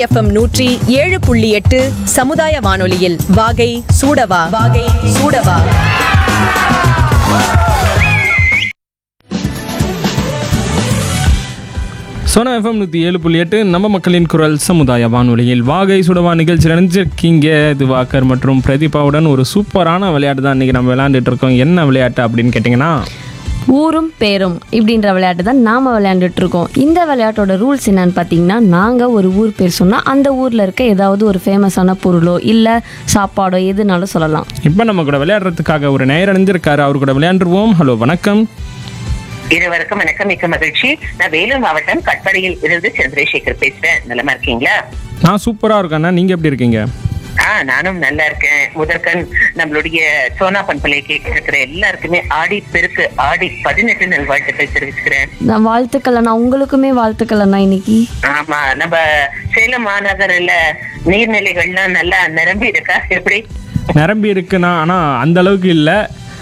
FM நூற்றி ஏழு புள்ளி எட்டு சமுதாய வானொலியில் வாகை சூடவா வாகை சூடவா சோனா எஃப்எம் நூற்றி ஏழு புள்ளி எட்டு நம்ம மக்களின் குரல் சமுதாய வானொலியில் வாகை சுடவா நிகழ்ச்சி நினைஞ்சிருக்கீங்க திவாகர் மற்றும் பிரதீபாவுடன் ஒரு சூப்பரான விளையாட்டு தான் இன்றைக்கி நம்ம விளையாண்டுட்டு இருக்கோம் என்ன விளையாட்டு அப்படின்னு கேட்டிங்கன்னா ஊரும் பேரும் இப்படின்ற விளையாட்டு தான் நாம் விளையாண்டுட்டு இருக்கோம் இந்த விளையாட்டோட ரூல்ஸ் என்னன்னு பார்த்தீங்கன்னா நாங்கள் ஒரு ஊர் பேர் சொன்னால் அந்த ஊரில் இருக்க ஏதாவது ஒரு ஃபேமஸான பொருளோ இல்லை சாப்பாடோ எதுனாலும் சொல்லலாம் இப்போ நம்ம கூட விளையாடுறதுக்காக ஒரு நேரம் அணிஞ்சிருக்காரு அவர் கூட விளையாண்டுருவோம் ஹலோ வணக்கம் இருவருக்கும் வணக்கம் மிக்க மகிழ்ச்சி நான் வேலூர் மாவட்டம் கட்படியில் இருந்து சந்திரசேகர் பேசுறேன் நலமா இருக்கீங்களா நான் சூப்பராக இருக்கேண்ணா நீங்கள் எப்படி இருக்கீங்க ஆ நானும் நல்லா இருக்கேன் முதற்கண் நம்மளுடைய சோனா பண்பலை கேட்க இருக்கிற எல்லாருக்குமே ஆடி பெருக்கு ஆடி பதினெட்டு நல்வாழ்த்துக்கள் தெரிவிச்சுக்கிறேன் நான் வாழ்த்துக்கள் அண்ணா உங்களுக்குமே வாழ்த்துக்கள் அண்ணா இன்னைக்கு ஆமா நம்ம சேலம் மாநகரில் நீர்நிலைகள்லாம் நல்லா நிரம்பி இருக்கா எப்படி நிரம்பி இருக்குண்ணா ஆனால் அந்த அளவுக்கு இல்லை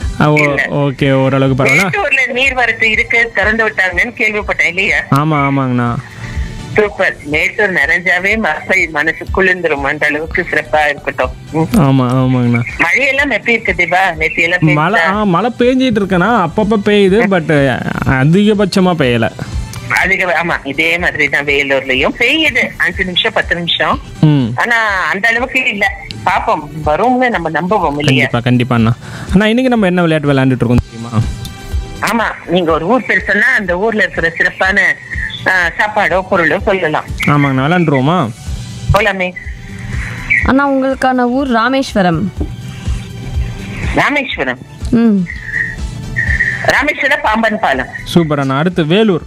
ஓகே ஓரளவுக்கு பரவாயில்ல மேட்டூர்ல நீர்வரத்து இருக்கு திறந்து விட்டாங்கன்னு கேள்விப்பட்டேன் இல்லையா ஆமாம் ஆமாங்கண்ணா சூப்பர் மேட்டூர் நிறைஞ்சாவே மக்கள் மனசு குளிர்ந்துரும் அந்த அளவுக்கு சிறப்பா இருக்கட்டும் ம். ஆமாம் ஆமாங்கண்ணா மழையெல்லாம் எப்படி இருக்கு தீபா நேற்று எல்லாம் மழை பெய்யுதா? ஆ மழை பெஞ்சிட்டு இருக்கேண்ணா அப்பப்போ பெய்யுது பட் அதிகபட்சமாக பெய்யலை அதிக ஆமா இதே மாதிரி தான் வேலூர்லயும் பெய்யுது அஞ்சு நிமிஷம் பத்து நிமிஷம் ம் ஆனா அந்த அளவுக்கு இல்ல பாப்போம் வரும்னு நம்ம நம்புவோம் இல்லையா கண்டிப்பா கண்டிப்பாண்ணா அண்ணா இன்னைக்கு நம்ம என்ன விளையாட்டு விளையாண்டுட்டு இருக்கோம் தெரியுமா ஆமா நீங்க ஒரு ஊர் பேர் சொன்னா அந்த ஊர்ல இருக்கிற சிறப்பான ஆ, சாப்பாடோ பொருளோ சொல்லலாம் ஆமாங்கண்ணா விளையாண்டுருவோமா போலாமே அண்ணா உங்களுக்கான ஊர் ராமேஸ்வரம் ராமேஸ்வரம் ம் ராமேஸ்வரம் பாம்பன் பாலம் சூப்பர் அண்ணா அடுத்து வேலூர்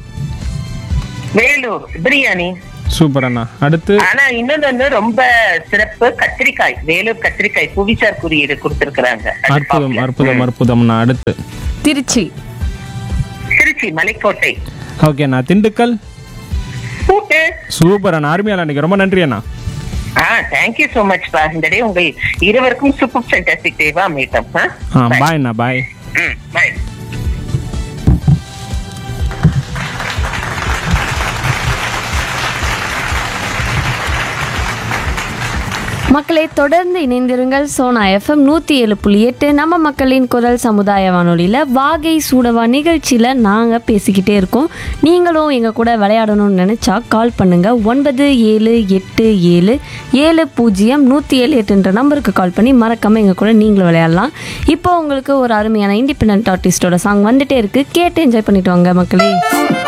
வேலூர் பிரியாணி சூப்பர் அண்ணா அடுத்து ஆனா இன்னொன்னு வந்து ரொம்ப சிறப்பு கத்திரிக்காய் வேலூர் கத்திரிக்காய் புவிசார் குறியீடு கொடுத்திருக்கிறாங்க அது அற்புதம் பாப்போம். அற்புதம் அற்புதம்ண்ணா அடுத்து திருச்சி திருச்சி மலைக்கோட்டை ஓகேண்ணா திண்டுக்கல் கூட்டு சூப்பர் அண்ணா அருமையான அன்னைக்கு ரொம்ப நன்றி அண்ணா ஆ தேங்க்யூ சோ மச் பா இந்த டே உங்கள் இருவருக்கும் சூப்பர் ஃபேண்டாஸ்டிக் டேவா மீட்டம் ஆ பாய் அண்ணா பாய் ம் பாய் மக்களை தொடர்ந்து இணைந்திருங்கள் சோனா எஃப்எம் நூற்றி ஏழு புள்ளி எட்டு நம்ம மக்களின் குரல் சமுதாய வானொலியில் வாகை சூடவா நிகழ்ச்சியில் நாங்கள் பேசிக்கிட்டே இருக்கோம் நீங்களும் எங்கள் கூட விளையாடணும்னு நினச்சா கால் பண்ணுங்கள் ஒன்பது ஏழு எட்டு ஏழு ஏழு பூஜ்ஜியம் நூற்றி ஏழு எட்டுன்ற நம்பருக்கு கால் பண்ணி மறக்காமல் எங்கள் கூட நீங்களும் விளையாடலாம் இப்போ உங்களுக்கு ஒரு அருமையான இண்டிபெண்ட் ஆர்டிஸ்டோட சாங் வந்துட்டே இருக்குது கேட்டு என்ஜாய் பண்ணிட்டு வாங்க மக்களே